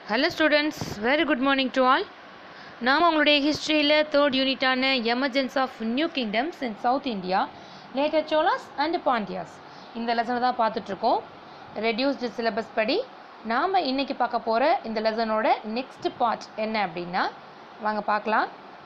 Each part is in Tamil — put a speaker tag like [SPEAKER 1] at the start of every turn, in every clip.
[SPEAKER 1] Hello students very good morning to all நாம் உங்களுடைய ஹிஸ்ட்ரியில் தேர்ட் யூனிட்டான emergence of new kingdoms in South India later Cholas and Pandyas இந்த லெசனை தான் பார்த்துட்ருக்கோம் ரெடியூஸ்டு சிலபஸ் படி நாம் இன்னைக்கு பார்க்க போகிற இந்த லெசனோட நெக்ஸ்ட் பார்ட் என்ன அப்படின்னா வாங்க பார்க்கலாம்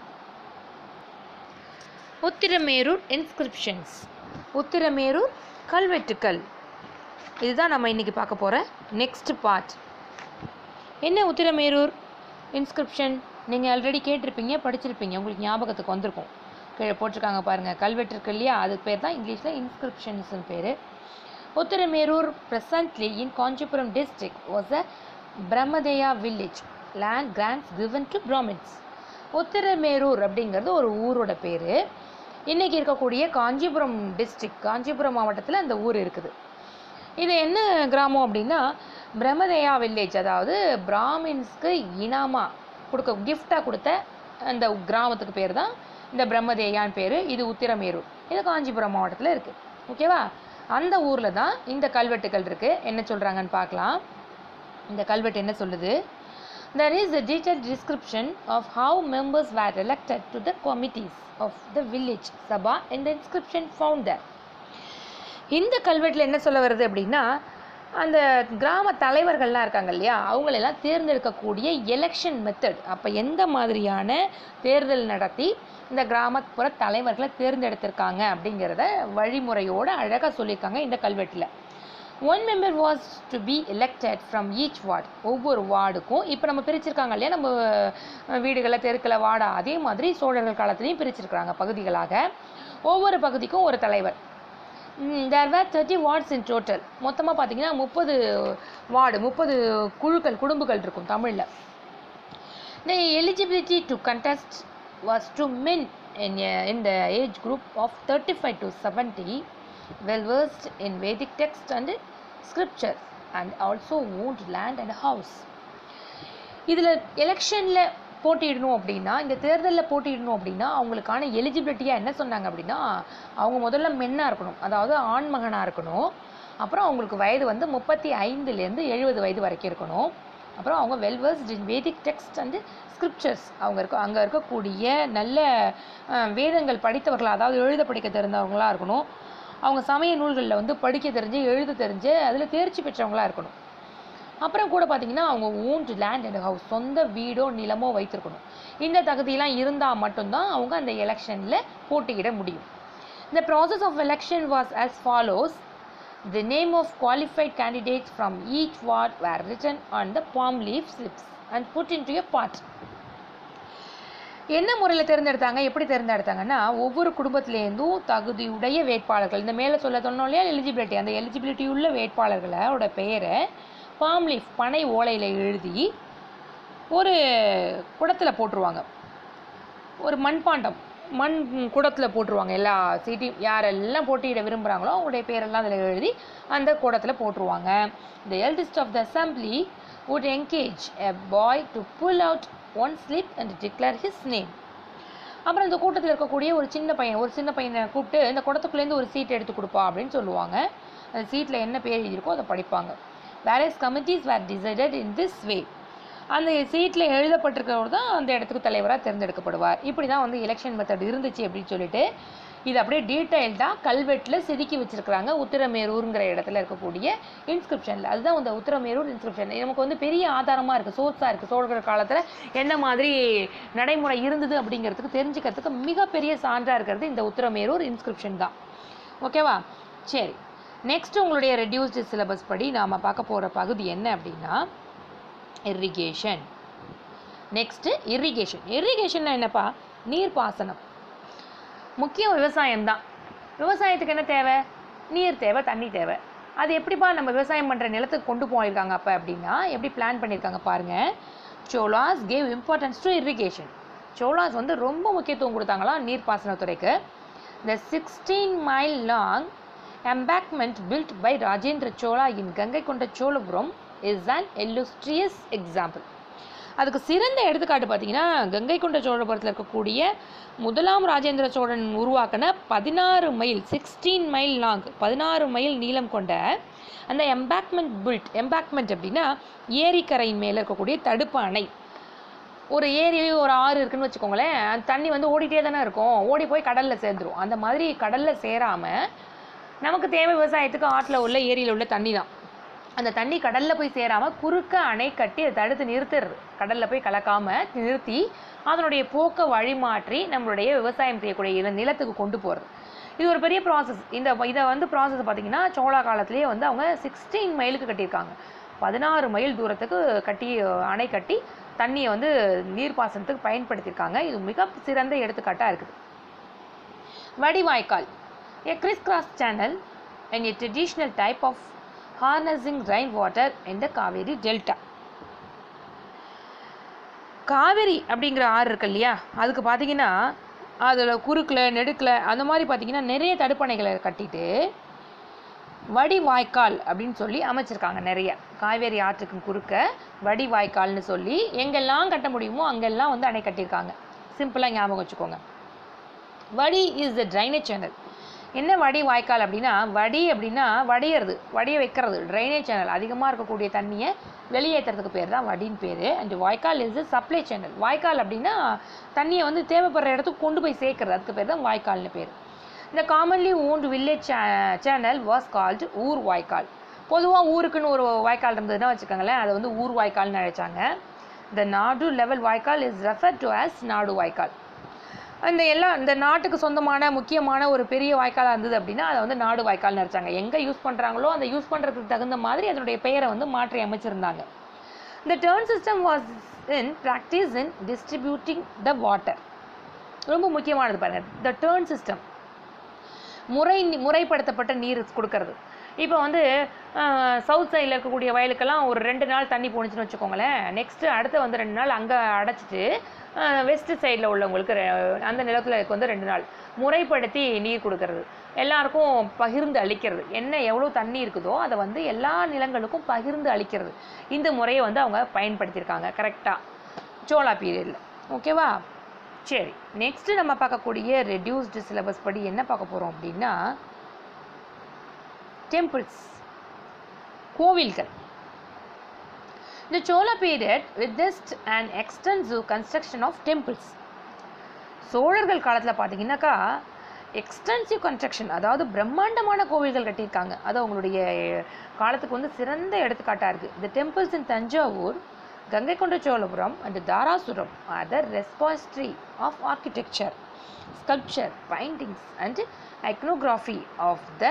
[SPEAKER 1] உத்திரமேரூர் இன்ஸ்கிரிப்ஷன்ஸ் உத்திரமேரூர் கல்வெட்டுக்கள் இதுதான் நம்ம இன்னைக்கு பார்க்க போகிற நெக்ஸ்ட் பார்ட் என்ன உத்திரமேரூர் இன்ஸ்கிரிப்ஷன் நீங்கள் ஆல்ரெடி கேட்டிருப்பீங்க படிச்சிருப்பீங்க உங்களுக்கு ஞாபகத்துக்கு வந்திருக்கும் கீழே போட்டிருக்காங்க பாருங்கள் கல்வெட்டு இருக்கு இல்லையா அதுக்கு பேர் தான் இங்கிலீஷில் இன்ஸ்கிரிப்ஷன்ஸ்னு பேர் Uthiramerur presently in Kanchipuram district was a Brahmadeya village land grants given to brahmins Uthiramerur அப்படிங்கிறது ஒரு ஊரோட பேர் இன்றைக்கி இருக்கக்கூடிய காஞ்சிபுரம் டிஸ்ட்ரிக்ட் காஞ்சிபுரம் மாவட்டத்தில் அந்த ஊர் இருக்குது இது என்ன கிராமம் அப்படின்னா பிரம்மதேயா வில்லேஜ் அதாவது பிராமின்ஸ்க்கு இனாமா கொடுக்க கிஃப்டாக கொடுத்த அந்த கிராமத்துக்கு பேர் தான் இந்த பிரம்மதேயான் பேர் இது உத்திரமேரூர் இது காஞ்சிபுரம் மாவட்டத்தில் இருக்குது ஓகேவா அந்த ஊரில் தான் இந்த கல்வெட்டுகள் இருக்குது என்ன சொல்கிறாங்கன்னு பார்க்கலாம் இந்த கல்வெட்டு என்ன சொல்லுது there is a detailed description of how members were elected to the committees of the village sabha and the inscription found there இந்த கல்வெட்டில் என்ன சொல்ல வருது அப்படின்னா அந்த கிராம தலைவர்கள்லாம் இருக்காங்க இல்லையா அவங்களெல்லாம் தேர்ந்தெடுக்கக்கூடிய எலெக்ஷன் மெத்தட் அப்போ எந்த மாதிரியான தேர்தல் நடத்தி இந்த கிராமப்புற தலைவர்களை தேர்ந்தெடுத்திருக்காங்க அப்படிங்கிறத வழிமுறையோடு அழகாக சொல்லியிருக்காங்க இந்த கல்வெட்டில் one member was to be elected from each ward ஒவ்வொரு வார்டுக்கும் இப்போ நம்ம பிரிச்சிருக்காங்க இல்லையா நம்ம வீடுகளை தெருக்களை வார்டா அதே மாதிரி சோழர்கள் காலத்துலேயும் பிரிச்சிருக்கிறாங்க பகுதிகளாக ஒவ்வொரு பகுதிக்கும் ஒரு தலைவர் there were thirty wards in total மொத்தமாக பார்த்தீங்கன்னா முப்பது வார்டு முப்பது குழுக்கள் குடும்பங்கள் இருக்கும் தமிழில் the eligibility to contest was to men in in the age group of thirty five to seventy well versed in Vedic text and scripture and also owned land and house. இதில் எலெக்ஷனில் போட்டியிடணும் அப்படின்னா இந்த தேர்தலில் போட்டியிடணும் அப்படின்னா அவங்களுக்கான எலிஜிபிலிட்டியாக என்ன சொன்னாங்க அப்படின்னா அவங்க முதல்ல மென்னாக இருக்கணும் அதாவது ஆண் மகனாக இருக்கணும் அப்புறம் அவங்களுக்கு வயது வந்து முப்பத்தி ஐந்துலேருந்து எழுபது வயது வரைக்கும் இருக்கணும் அப்புறம் அவங்க well versed in Vedic texts and scriptures அவங்க இருக்க அங்கே இருக்கக்கூடிய நல்ல வேதங்கள் படித்தவர்களாக அதாவது எழுத படிக்க தெரிந்தவங்களாக இருக்கணும் அவங்க சமய நூல்களில் வந்து படிக்க தெரிஞ்சு எழுத தெரிஞ்சு அதில் தேர்ச்சி பெற்றவங்களாக இருக்கணும் அப்புறம் கூட பார்த்தீங்கன்னா அவங்க ஓன்ட் லேண்ட் அண்ட் ஹவுஸ் சொந்த வீடோ நிலமோ வைத்திருக்கணும் இந்த தகுதியெலாம் இருந்தால் மட்டும்தான் அவங்க அந்த எலெக்ஷனில் போட்டியிட முடியும் இந்த process of election was as follows the name of qualified candidates from each ward were written on the palm leave slips and put into a pot என்ன முறையில் தேர்ந்தெடுத்தாங்க எப்படி தேர்ந்தெடுத்தாங்கன்னா ஒவ்வொரு குடும்பத்திலேருந்தும் தகுதியுடைய வேட்பாளர்கள் இந்த மேலே சொல்ல சொன்னோம் இல்லையா எலிஜிபிலிட்டி அந்த எலிஜிபிலிட்டி உள்ள வேட்பாளர்களோட பெயரை பாம் லீஃப் பனை ஓலையில் எழுதி ஒரு குடத்தில் போட்டுருவாங்க ஒரு மண்பாண்டம் மண் குடத்தில் போட்டுருவாங்க எல்லா சீட்டையும் யாரெல்லாம் போட்டியிட விரும்புகிறாங்களோ அவங்களுடைய பேரெல்லாம் அதில் எழுதி அந்த குடத்தில் போட்டுருவாங்க the eldest of the assembly would engage a boy to pull out one slip and declare his name அப்புறம் இந்த கூட்டத்தில் இருக்கக்கூடிய ஒரு சின்ன பையன் ஒரு சின்ன பையனை கூப்பிட்டு இந்த குடத்துக்குள்ளேருந்து ஒரு சீட் எடுத்து கொடுப்பா அப்படின்னு சொல்லுவாங்க அந்த சீட்டில் என்ன பேர் எழுதியிருக்கோ அதை படிப்பாங்க various committees were decided in this way அந்த சீட்டில் எழுதப்பட்டிருக்கிறவர் தான் அந்த இடத்துக்கு தலைவராக தேர்ந்தெடுக்கப்படுவார் இப்படி தான் வந்து எலெக்ஷன் மெத்தட் இருந்துச்சு அப்படின்னு சொல்லிட்டு இது அப்படியே டீட்டெயில்டாக கல்வெட்டில் செதுக்கி வச்சுருக்கிறாங்க உத்திரமேரூருங்கிற இடத்துல இருக்கக்கூடிய இன்ஸ்கிரிப்ஷனில் அதுதான் இந்த உத்திரமேரூர் இன்ஸ்கிரிப்ஷன் நமக்கு வந்து பெரிய ஆதாரமாக இருக்குது சோர்ஸாக இருக்குது சோழர்கள் காலத்தில் என்ன மாதிரி நடைமுறை இருந்தது அப்படிங்கிறதுக்கு தெரிஞ்சுக்கிறதுக்கு மிகப்பெரிய சான்றாக இருக்கிறது இந்த உத்திரமேரூர் இன்ஸ்கிரிப்ஷன் தான் ஓகேவா சரி நெக்ஸ்ட் உங்களுடைய ரெடியூஸ்டு சிலபஸ் படி நாம் பார்க்க போகிற பகுதி என்ன அப்படின்னா இரிகேஷன் நெக்ஸ்ட்டு இரிகேஷன் இரிகேஷன்னா என்னப்பா நீர்ப்பாசனம் முக்கியம் விவசாயம் தான் விவசாயத்துக்கு என்ன தேவை நீர் தேவை தண்ணி தேவை அது எப்படிப்பா நம்ம விவசாயம் பண்ணுற நிலத்துக்கு கொண்டு போயிருக்காங்க அப்போ அப்படின்னா எப்படி பிளான் பண்ணியிருக்காங்க பாருங்கள் Cholas gave importance to irrigation Cholas வந்து ரொம்ப முக்கியத்துவம் கொடுத்தாங்களாம் நீர்ப்பாசனத்துறைக்கு the sixteen mile long embankment built by Rajendra Chola in Gangaikonda Cholapuram is an illustrious example அதுக்கு சிறந்த எடுத்துக்காட்டு பார்த்தீங்கன்னா கங்கை கொண்ட சோழபுரத்தில் இருக்கக்கூடிய முதலாம் ராஜேந்திர சோழன் உருவாக்கின பதினாறு மைல் சிக்ஸ்டீன் மைல் லாங் பதினாறு மைல் நீளம் கொண்ட அந்த எம்பேக்மெண்ட் பில்ட் எம்பேக்மெண்ட் அப்படின்னா ஏரிக்கரையின் மேலே இருக்கக்கூடிய தடுப்பு அணை ஒரு ஏரி ஒரு ஆறு இருக்குன்னு வச்சுக்கோங்களேன் அந்த தண்ணி வந்து ஓடிட்டே தானே இருக்கும் ஓடி போய் கடலில் சேர்ந்துரும் அந்த மாதிரி கடலில் சேராமல் நமக்கு தேவை விவசாயத்துக்கு ஆற்றில் உள்ள ஏரியில் உள்ள தண்ணி தான் அந்த தண்ணி கடலில் போய் சேராமல் குறுக்க அணை கட்டி அதை தடுத்து நிறுத்துறது கடலில் போய் கலக்காமல் நிறுத்தி அதனுடைய போக்கை வழிமாற்றி நம்மளுடைய விவசாயம் செய்யக்கூடிய இட- நிலத்துக்கு கொண்டு போகிறது இது ஒரு பெரிய ப்ராசஸ் இந்த இதை வந்து ப்ராசஸ் பார்த்தீங்கன்னா சோழா காலத்திலேயே வந்து அவங்க சிக்ஸ்டீன் மைலுக்கு கட்டியிருக்காங்க பதினாறு மைல் தூரத்துக்கு கட்டி அணை கட்டி தண்ணியை வந்து நீர்ப்பாசனத்துக்கு பயன்படுத்தியிருக்காங்க இது மிக சிறந்த எடுத்துக்காட்டாக இருக்குது வடிவாய்க்கால் a crisscross channel and a traditional type of harnessing rainwater in the Kaveri Delta. Kaveri அப்படிங்கிற ஆறு இருக்கு இல்லையா அதுக்கு பார்த்தீங்கன்னா அதில் குறுக்கில் நெடுக்கில் அந்த மாதிரி பார்த்தீங்கன்னா நிறைய தடுப்பணைகளை கட்டிட்டு வடிவாய்க்கால் அப்படின்னு சொல்லி அமைச்சிருக்காங்க நிறைய காவேரி ஆற்றுக்கு குறுக்க வடிவாய்க்கால்னு சொல்லி எங்கெல்லாம் கட்ட முடியுமோ அங்கெல்லாம் வந்து அணை கட்டியிருக்காங்க சிம்பிளாக ஞாபகம் வச்சுக்கோங்க வடி இஸ் த ட்ரைனேஜ் சேனல் என்ன வடி வாய்க்கால் அப்படின்னா வடி அப்படின்னா வடியறது வடிய வைக்கிறது ட்ரைனேஜ் சேனல் அதிகமாக இருக்கக்கூடிய தண்ணியை வெளியேற்றுறதுக்கு பேர் தான் வடின்னு பேர் அண்ட் வாய்க்கால் இஸ் சப்ளை சேனல் வாய்க்கால் அப்படின்னா தண்ணியை வந்து தேவைப்படுற இடத்துக்கு கொண்டு போய் சேர்க்கறது அதுக்கு பேர் தான் வாய்க்கால்னு பேர் இந்த commonly owned village channel was called ஊர் வாய்க்கால் பொதுவாக ஊருக்குன்னு ஒரு வாய்க்கால் இருந்ததுன்னா வச்சுக்கோங்களேன் அதை வந்து ஊர் வாய்க்கால்னு அழைச்சாங்க இந்த நாடு லெவல் வாய்க்கால் இஸ் ரெஃபர் டு as நாடு வாய்க்கால் அந்த எல்லாம் இந்த நாட்டுக்கு சொந்தமான முக்கியமான ஒரு பெரிய வாய்க்காலாக இருந்தது அப்படின்னா அதை வந்து நாடு வாய்க்கால்னு நினச்சாங்க எங்கே யூஸ் பண்ணுறாங்களோ அந்த யூஸ் பண்ணுறதுக்கு தகுந்த மாதிரி அதனுடைய பெயரை வந்து மாற்றி அமைச்சிருந்தாங்க இந்த turn system was in practice in distributing the water ரொம்ப முக்கியமானது பாருங்கள் த டேர்ன் சிஸ்டம் முறை முறைப்படுத்தப்பட்ட நீர் கொடுக்கறது இப்போ வந்து சவுத் சைடில் இருக்கக்கூடிய வயலுக்கெல்லாம் ஒரு ரெண்டு நாள் தண்ணி போணுச்சுன்னு வச்சுக்கோங்களேன் நெக்ஸ்ட்டு அடுத்து வந்து ரெண்டு நாள் அங்கே அடைச்சிட்டு வெஸ்ட் சைடில் உள்ளவங்களுக்கு ரெ- அந்த நிலத்தில் வந்து ரெண்டு நாள் முறைப்படுத்தி நீர் கொடுக்கறது எல்லாருக்கும் பகிர்ந்து அளிக்கிறது என்ன எவ்வளோ தண்ணி இருக்குதோ அதை வந்து எல்லா நிலங்களுக்கும் பகிர்ந்து அளிக்கிறது இந்த முறையை வந்து அவங்க பயன்படுத்தியிருக்காங்க கரெக்டாக சோளா பீரியடில் ஓகேவா சரி நெக்ஸ்ட் நம்ம பார்க்கக்கூடிய ரெடியூஸ்டு சிலபஸ் படி என்ன பார்க்க போகிறோம் அப்படின்னா டெம்பிள்ஸ் கோவில்கள் The Chola period witnessed an extensive construction of temples. சோழர்கள் காலத்தில் பார்த்தீங்கன்னாக்கா எக்ஸ்டென்சிவ் கன்ஸ்ட்ரக்ஷன் அதாவது பிரம்மாண்டமான கோவில்கள் கட்டியிருக்காங்க அது அவங்களுடைய காலத்துக்கு வந்து சிறந்த எடுத்துக்காட்டாக இருக்குது the temples in Thanjavur Gangaikonda Cholapuram and Darasuram other repository of architecture sculpture paintings and iconography of the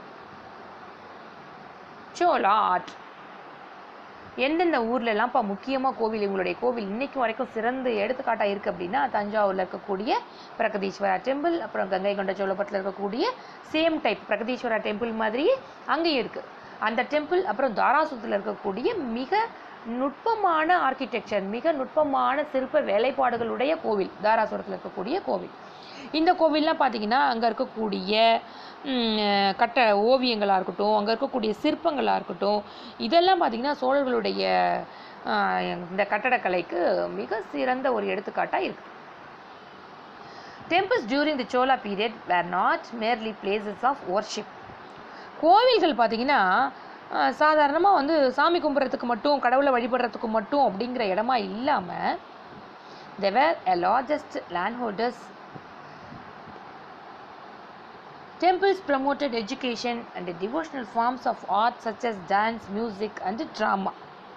[SPEAKER 1] Chola art எந்தெந்த ஊர்ல எல்லாம் இப்போ முக்கியமாக கோவில் இவங்களுடைய கோவில் இன்னைக்கு வரைக்கும் சிறந்த எடுத்துக்காட்டாக இருக்குது அப்படின்னா தஞ்சாவூரில் இருக்கக்கூடிய பிரகதீஸ்வரா டெம்பிள் அப்புறம் கங்கை கொண்ட சோழபுரத்தில் இருக்கக்கூடிய சேம் டைப் பிரகதீஸ்வரா டெம்பிள் மாதிரியே அங்கேயும் இருக்குது அந்த டெம்பிள் அப்புறம் தாராசுரத்தில் இருக்கக்கூடிய மிக நுட்பமான ஆர்கிடெக்சர் மிக நுட்பமான சிற்ப வேலைப்பாடுகளுடைய கோவில் தாராசுரத்தில் இருக்கக்கூடிய கோவில் இந்த கோவில்லாம் பார்த்தீங்கன்னா அங்கே இருக்கக்கூடிய ம், கட்ட ஓவியங்களாக இருக்கட்டும் அங்கே இருக்கக்கூடிய சிற்பங்களாக இருக்கட்டும் இதெல்லாம் பார்த்தீங்கன்னா சோழர்களுடைய ஆ, இந்த கட்டடக்கலைக்கு மிக சிறந்த ஒரு எடுத்துக்காட்டாக இருக்குது temples during the chola period were not merely places of worship கோவில்கள் பார்த்தீங்கன்னா சாதாரணமாக வந்து சாமி கும்பிட்றதுக்கு மட்டும் கடவுளை வழிபடுறதுக்கு மட்டும் அப்படிங்கிற இடமா இல்லாமல் தேவர் a largest landholders temples promoted education and devotional forms of art such as dance music and drama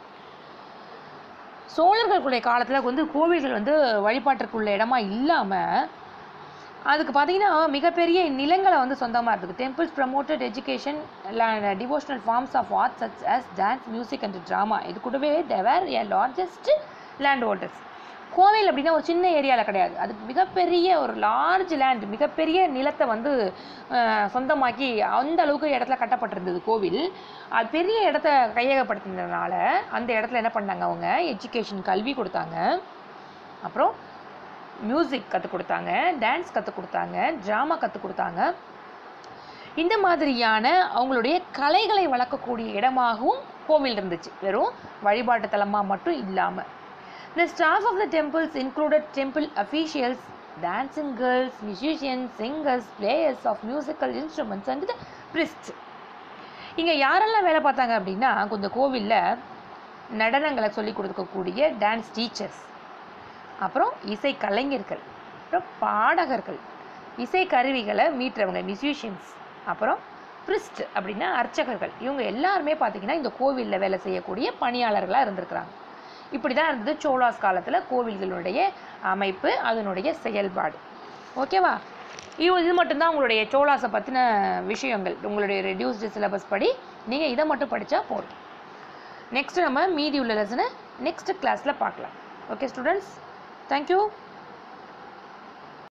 [SPEAKER 1] சோழர்களுடைய காலத்தில் வந்து கோவில்கள் வந்து வழிபாட்டிற்குள்ள இடமா இல்லாமல் அதுக்கு பார்த்தீங்கன்னா மிகப்பெரிய நிலங்களை வந்து சொந்தமாக இருக்குது temples promoted education devotional forms of art such as dance music and drama இது கூடவே they were a largest land holders கோவில் அப்படின்னா ஒரு சின்ன ஏரியாவில் கிடையாது அது மிகப்பெரிய ஒரு லார்ஜ் லேண்ட் மிகப்பெரிய நிலத்தை வந்து அஹ், சொந்தமாக்கி அந்த அளவுக்கு இடத்துல கட்டப்பட்டிருந்தது கோவில் அது பெரிய இடத்த கையகப்படுத்தினதுனால அந்த இடத்துல என்ன பண்ணாங்க அவங்க எஜுகேஷன் கல்வி கொடுத்தாங்க அப்புறம் மியூசிக் கற்றுக் கொடுத்தாங்க டான்ஸ் கற்றுக் கொடுத்தாங்க ட்ராமா கற்றுக் கொடுத்தாங்க இந்த மாதிரியான அவங்களுடைய கலைகளை வளர்க்கக்கூடிய இடமாகவும் கோவில் இருந்துச்சு வெறும் வழிபாட்டு தலமாக மட்டும் இல்லாமல் The staff of the temples included temple officials, dancing girls, musicians, singers, players of musical instruments and the priests. இங்கே யாரெல்லாம் வேலை பார்த்தாங்க அப்படின்னா கொஞ்சம் கோவிலில் நடனங்களை சொல்லிக் கொடுக்கக்கூடிய டான்ஸ் டீச்சர்ஸ் அப்புறம் இசை கலைஞர்கள் அப்புறம் பாடகர்கள் இசை கருவிகளை மீட்டுறவங்க மியூசிஷியன்ஸ் அப்புறம் பிரிஸ்ட் அப்படின்னா அர்ச்சகர்கள் இவங்க எல்லாருமே பார்த்தீங்கன்னா இந்த கோவிலில் வேலை செய்யக்கூடிய பணியாளர்களாக இருந்திருக்கிறாங்க இப்படி தான் இருந்தது சோழாஸ் காலத்தில் கோவில்களுடைய அமைப்பு அதனுடைய செயல்பாடு ஓகேவா இது இது மட்டும்தான் உங்களுடைய சோழாஸை பற்றின விஷயங்கள் உங்களுடைய ரெடியூஸ்டு சிலபஸ் படி நீங்கள் இதை மட்டும் படித்தா போதும் நெக்ஸ்ட் நம்ம மீதி உள்ள லெசனை நெக்ஸ்ட் கிளாஸில் பார்க்கலாம் ஓகே ஸ்டூடெண்ட்ஸ் தேங்க்யூ